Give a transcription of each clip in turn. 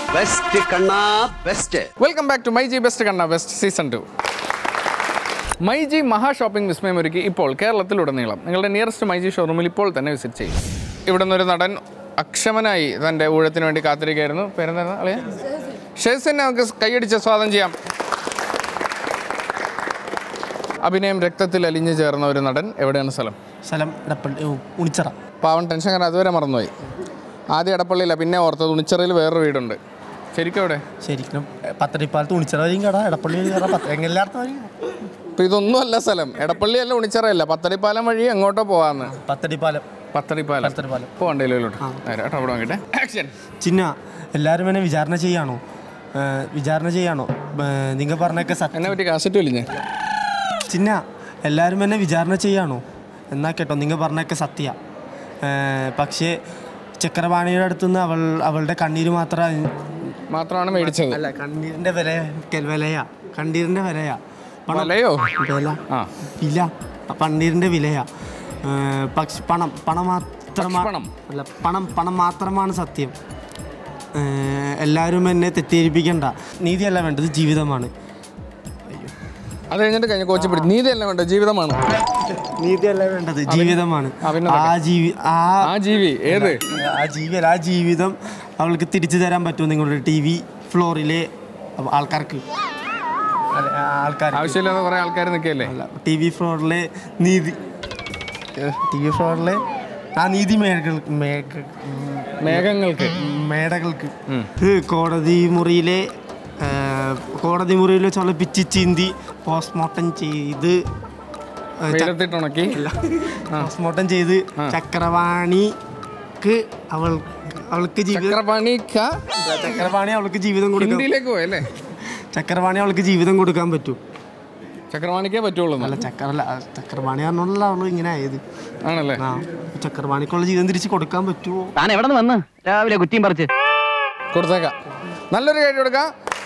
Best കണ്ണാ best welcome back to my G best കണ്ണ best season two my G മഹാ shopping വിസ്മയം ഒരുക്കി ഇപ്പോൾ കേരളത്തിലുടനീളം നിങ്ങളുടെ നിയറസ്റ്റ് മൈ ജി ഷോറൂമിൽ ഇപ്പോൾ തന്നെ വിസിറ്റ് ചെയ്യും ഇവിടെ നിന്നൊരു നടൻ അക്ഷമനായി തൻ്റെ ഊഴത്തിന് വേണ്ടി കാത്തിരിക്കുകയായിരുന്നു പേരെന്തായിരുന്നു അളിയ ഷേസിനെ നമുക്ക് കൈയടിച്ച് സ്വാഗതം ചെയ്യാം അഭിനയം രക്തത്തിൽ അലിഞ്ഞു ചേർന്ന ഒരു നടൻ എവിടെയാണ് സ്ഥലം സ്ഥലം ഇടപ്പള്ളി ഓ, ഉണിച്ചിറ പാവൻ ടെൻഷൻ കാരണം അതുവരെ മറന്നുപോയി ആദ്യം എടപ്പള്ളിയില്ല പിന്നെ ഓർത്തത് ഉണിച്ചിറയിൽ വേറൊരു വീടുണ്ട് ശരിക്കും എവിടെ ശരിക്കും പത്തടിപ്പാലത്ത് ഉണിച്ചിറ വരെയും കട ഇടപ്പള്ളി വഴി കട പത്ത് എല്ലായിടത്തും വഴി ഇപ്പൊ ഇതൊന്നും അല്ല സ്ഥലം എടപ്പള്ളിയല്ല ഉണിച്ചിറയല്ല പത്തടിപ്പാലം വഴി എങ്ങോട്ടോ പോവാന്ന് പത്തടിപ്പാലം പത്തടിപ്പാലം പത്തടിപ്പാലം പോകണ്ടേലോട്ട് നേരെ കേട്ടോ അവിടെ നോക്കിട്ടെ ആക്ഷൻ ചിന്ന എല്ലാവരും എന്നെ വിചാരണ ചെയ്യാണോ ഏ, വിചാരണ ചെയ്യാണോ നിങ്ങൾ പറഞ്ഞൊക്കെ സത്യം എന്നെ പറ്റി കാസറ്റ് വലിഞ്ഞ് ചിന്ന എല്ലാവരും എന്നെ വിചാരണ ചെയ്യാണോ എന്നാ കേട്ടോ നിങ്ങൾ പറഞ്ഞൊക്കെ സത്യ പക്ഷേ ചക്രവാണിയുടെ അടുത്തുനിന്ന് അവൾ അവളുടെ കണ്ണീര് മാത്രം മാത്രമാണ് മേടിച്ചത് അല്ല കണ്ണീരിൻ്റെ വില വിലയാ കണ്ണീരിൻ്റെ വിലയാ പണം വലയോ വില ആ വില പണ്ണീരിൻ്റെ വിലയാ ഏ, പക്ഷെ പണം പണം മാത്രമാ പക്ഷിപ്പണം. അല്ല പണം പണം മാത്രമാണ് സത്യം ഏ, എല്ലാവരും എന്നെ തെറ്റിദ്ധരിപ്പിക്കണ്ട നീതിയല്ല വേണ്ടത് ജീവിതമാണ് അത് കഴിഞ്ഞിട്ട് കഴിഞ്ഞ കോച്ച് പിടി നീതിയല്ല വേണ്ട ജീവിതമാണ് നീതിയല്ല വേണ്ടത് ജീവിതമാണ് ആ, പിന്നെ ആ ജീവി ആ ആ ജീവി ഏത് ആ ജീവി ആ ജീവിതം അവൾക്ക് തിരിച്ചു തരാൻ പറ്റുമോ നിങ്ങളുടെ ടി വി ഫ്ലോറിലെ ആൾക്കാർക്ക് അല്ല, ആൾക്കാർ ആവശ്യമില്ലാതെ കുറെ ആൾക്കാർ നിൽക്കല്ലേ ടി വി ഫ്ലോറിലെ നീതി ടി വി ഫ്ലോറിലെ ആ നീതി മേഘകൾ മേഘ മേഘങ്ങൾക്ക് മേടകൾക്ക് ഹ്, കോടതി മുറിയിലെ ആ, കോടതി മുറിയിലെ ചൊള്ള പിച്ചി ചീന്തി പോസ്റ്റ്മോർട്ടം ചെയ്ത് ആ, ച- വെയിലത്തിട്ടുണക്കി പോസ്റ്റ്മോർട്ടം ചെയ്ത് ചക്രവാണിക്ക് അവൾ അവൾക്ക് ജീവിതം ചക്രപാണിക്ക ചക്രവാണി അവൾക്ക് ജീവിതം കൊടുക്കാൻ ഹിന്ദിയിലേക്ക് പോയല്ലേ ചക്രവാണി അവൾക്ക് ജീവിതം കൊടുക്കാൻ പറ്റൂ ചക്രപാണിക്കേ പറ്റുള്ളൂ അല്ല ചക്ര അല്ല, ചക്രവാണി പറഞ്ഞോണ്ടല്ല അവള് ഇങ്ങനെ ആയത് ആണല്ലേ ആ ചക്രവാണിക്കുള്ള ജീവിതം തിരിച്ച് കൊടുക്കാൻ പറ്റുമോ താൻ എവിടെ നിന്ന് വന്ന് രാവിലെ കുറ്റിയും പറിച്ച് കൊടുത്തേക്കാം നല്ലൊരു കാര്യം കൊടുക്കാം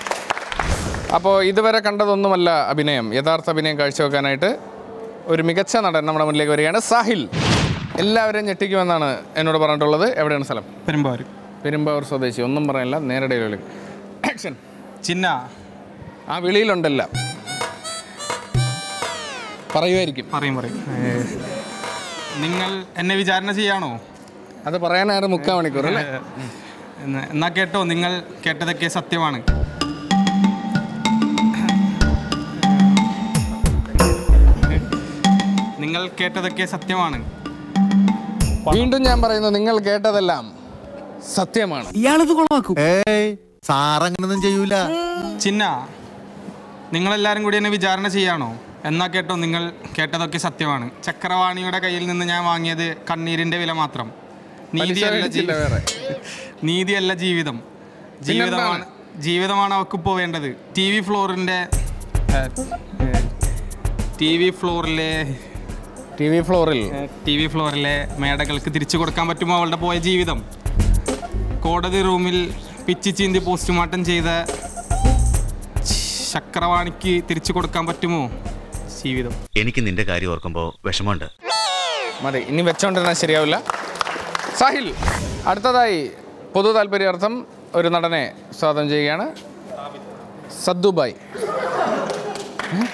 അപ്പോൾ ഇതുവരെ കണ്ടതൊന്നുമല്ല അഭിനയം യഥാർത്ഥ അഭിനയം കാഴ്ചവെക്കാനായിട്ട് ഒരു മികച്ച നടൻ നമ്മുടെ മുന്നിലേക്ക് വരികയാണ് സാഹിൽ എല്ലാവരെയും ഞെട്ടിക്കുമെന്നാണ് എന്നോട് പറഞ്ഞിട്ടുള്ളത് എവിടെയാണ് സ്ഥലം പെരുമ്പാവൂർ പെരുമ്പാവൂർ സ്വദേശി ഒന്നും പറയാനില്ല നേരെ ഡെയിലി ആക്ഷൻ ചിന്ന ആ വിളിയിലുണ്ടല്ല പറയുമായിരിക്കും പറയും പറയും ഏ, നിങ്ങൾ എന്നെ വിചാരണ ചെയ്യാണോ അത് പറയാനായിരുന്നു മുക്കാൽ മണിക്കൂർ അല്ലേ എന്ന്- എന്നാ കേട്ടോ നിങ്ങൾ കേട്ടതൊക്കെ സത്യമാണ് നിങ്ങൾ കേട്ടതൊക്കെ സത്യമാണ് വീണ്ടും ഞാൻ പറയുന്നു നിങ്ങൾ കേട്ടതെല്ലാം സത്യമാണ് ഏയ് സാറങ്ങനൊന്നും ചെയ്യൂല ചിന്ന നിങ്ങളെല്ലാവരും കൂടി എന്നെ വിചാരണ ചെയ്യാണോ എന്നാ കേട്ടോ നിങ്ങൾ കേട്ടതൊക്കെ സത്യമാണ് ചക്രവാണിയുടെ കയ്യിൽ നിന്ന് ഞാൻ വാങ്ങിയത് കണ്ണീരിന്റെ വില മാത്രം നീതിയല്ല മേടിച്ചില്ല ജീ- വേറെ. നീതിയല്ല ജീവിതം ജീവിതമാണ് ജീവിതമാണ് അവർക്ക് പോവേണ്ടത് ടി വി ഫ്ലോറിൻ്റെ ടി വി ഫ്ലോറിലെ ടി വി ഫ്ലോറിൽ ടി വി ഫ്ലോറിലെ മേടകൾക്ക് തിരിച്ചു കൊടുക്കാൻ പറ്റുമോ അവളുടെ പോയ ജീവിതം കോടതി റൂമിൽ പിച്ചി ചീന്തി പോസ്റ്റ്മോർട്ടം ചെയ്ത ചക്രവാണിക്ക് തിരിച്ചു കൊടുക്കാൻ പറ്റുമോ ജീവിതം എനിക്ക് നിന്റെ കാര്യം ഓർക്കുമ്പോൾ വിഷമമുണ്ട് മതി ഇനി വെച്ചോണ്ടിരുന്നാൽ ശരിയാവില്ല സാഹിൽ അടുത്തതായി പൊതു താല്പര്യാർത്ഥം ഒരു നടനെ സ്വാഗതം ചെയ്യുകയാണ് സദ്ദുബായ് ഉം?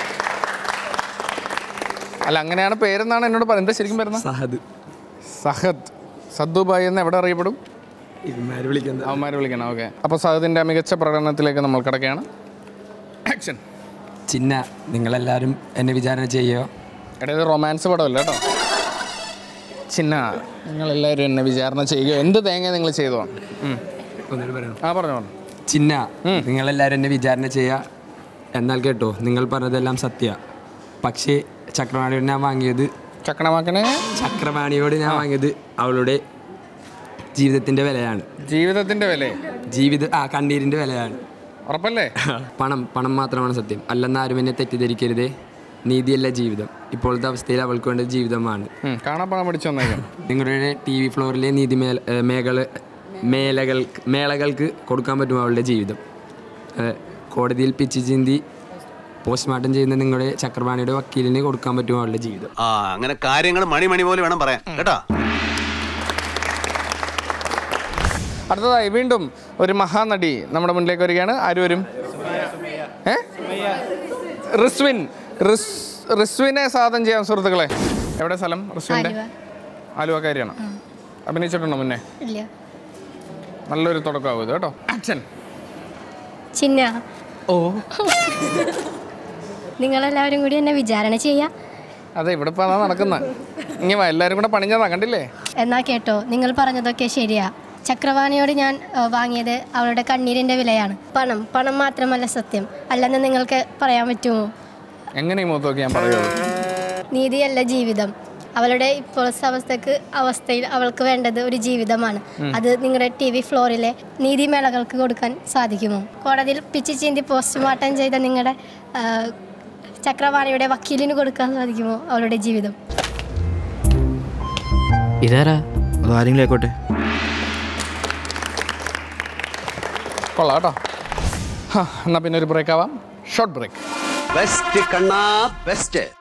അല്ല അങ്ങനെയാണ് പേരെന്നാണ് എന്നോട് പറയുന്നത് എന്താ ശരിക്കും പേരെന്നാ സഹദ് സഹദ് സദ്ദുബായ് എന്ന് എവിടെ അറിയപ്പെടും ഇവന്മാര് വിളിക്കുന്നത് അവന്മാർ വിളിക്കണം ഓക്കെ അപ്പോൾ സഹദിൻ്റെ മികച്ച പ്രകടനത്തിലേക്ക് നമ്മൾ കിടക്കുകയാണ് ആക്ഷൻ ചിന്ന നിങ്ങളെല്ലാവരും എന്നെ വിചാരണ ചെയ്യുക എടാ ഇത് റൊമാൻസ് പടമല്ല കേട്ടോ ചിന്ന നിങ്ങളെല്ലാവരും എന്നെ വിചാരണ ചെയ്യുക എന്ത് തേങ്ങ നിങ്ങൾ ചെയ്തോ ഉം. ഒന്നുകൂടി പറയണം ആ പറഞ്ഞു പറഞ്ഞു ചിന്ന നിങ്ങളെല്ലാവരും എന്നെ വിചാരണ ചെയ്യുക എന്നാൽ കേട്ടോ നിങ്ങൾ പറഞ്ഞതെല്ലാം സത്യ പക്ഷേ ചക്രവാണിയോട് ഞാൻ വാങ്ങിയത് ചക്കണമാക്കനെ ചക്രവാണിയോട് ഞാൻ വാങ്ങിയത് അവളുടെ ജീവിതത്തിൻ്റെ വിലയാണ് ജീവിതത്തിന്റെ വില ജീവിത ആ കണ്ണീരിൻ്റെ വിലയാണ് ഉറപ്പല്ലേ പണം പണം മാത്രമാണ് സത്യം അല്ലെന്ന് ആരും എന്നെ തെറ്റിദ്ധരിക്കരുതേ നീതിയല്ല ജീവിതം ഇപ്പോഴത്തെ അവസ്ഥയിൽ അവൾക്ക് വേണ്ടത് ജീവിതമാണ് ഉം, കാണാപ്പണം പിടിച്ചു വന്നേക്കാം നിങ്ങളുടെ ടി വി ഫ്ലോറിലെ നീതി മേല ഏ, മേഖല മേലകൾക്ക് മേളകൾക്ക് കൊടുക്കാൻ പറ്റും അവളുടെ ജീവിതം ഏ, കോടതിയിൽ പിച്ച് ചിന്തി പോസ്റ്റ്മോർട്ടം ചെയ്യുന്ന നിങ്ങളുടെ ചക്രവാണിയുടെ വക്കീലിന് കൊടുക്കാൻ പറ്റും അവളുടെ ജീവിതം ആ അങ്ങനെ കാര്യങ്ങൾ മണി മണി പോലെ വേണം പറയാൻ കേട്ടോ അടുത്തതായി വീണ്ടും ഒരു മഹാനടി നമ്മുടെ മുന്നിലേക്ക് വരികയാണ് ആര് വരും ഏ റിസ്വിൻ റിസ് റിസ്വിനെ സാധനം ചെയ്യാൻ സുഹൃത്തുക്കളെ എവിടെ സ്ഥലം റിസ്വിൻ്റെ ആലുവക്കാരിയാണ് അഭിനയിച്ചിട്ടുണ്ടോ മുന്നേ ഇല്ല നല്ലൊരു തുടക്കമാവും ഇത് കേട്ടോ ആക്ഷൻ ചിന്ന ഓ നിങ്ങളെല്ലാവരും കൂടി എന്നെ വിചാരണ ചെയ്യാം അതെ ഇവിടെ ഇപ്പോൾ അതാ നടക്കുന്നത് ഇനി വാ എല്ലാവരും കൂടെ പണിഞ്ഞതാ കണ്ടില്ലേ എന്നാ കേട്ടോ നിങ്ങൾ പറഞ്ഞതൊക്കെ ശരിയാ ചക്രവാണിയോട് ഞാൻ ഏഹ്, വാങ്ങിയത് അവളുടെ കണ്ണീരിൻ്റെ വിലയാണ് പണം പണം മാത്രമല്ല സത്യം അല്ലെന്ന് നിങ്ങൾക്ക് പറയാൻ പറ്റുമോ എങ്ങനെ ഈ മുഖത്ത് നോക്കി ഞാൻ പറയുള്ളൂ നീതിയല്ല ജീവിതം അവളുടെ ഇപ്പോഴത്തെ അവസ്ഥക്ക് അവസ്ഥയിൽ അവൾക്ക് വേണ്ടത് ഒരു ജീവിതമാണ് അത് നിങ്ങളുടെ ടി വി ഫ്ലോറിലെ നീതിമേളകൾക്ക് കൊടുക്കാൻ സാധിക്കുമോ കോടതിയിൽ പിച്ചി ചീന്തി പോസ്റ്റ്മോർട്ടം ചെയ്ത നിങ്ങളുടെ ആ, ചക്രവാണിയുടെ വക്കീലിന് കൊടുക്കാൻ സാധിക്കുമോ അവളുടെ ജീവിതം ഇതാരാ അത് ആരെങ്കിലും ആയിക്കോട്ടെ കൊള്ളാം കേട്ടോ ഹാ, എന്നാ പിന്നെ ഒരു ബ്രേക്ക് ആവാം ഷോർട്ട് ബ്രേക്ക് ബെസ്റ്റ് കണ്ണാ ബെസ്റ്റ്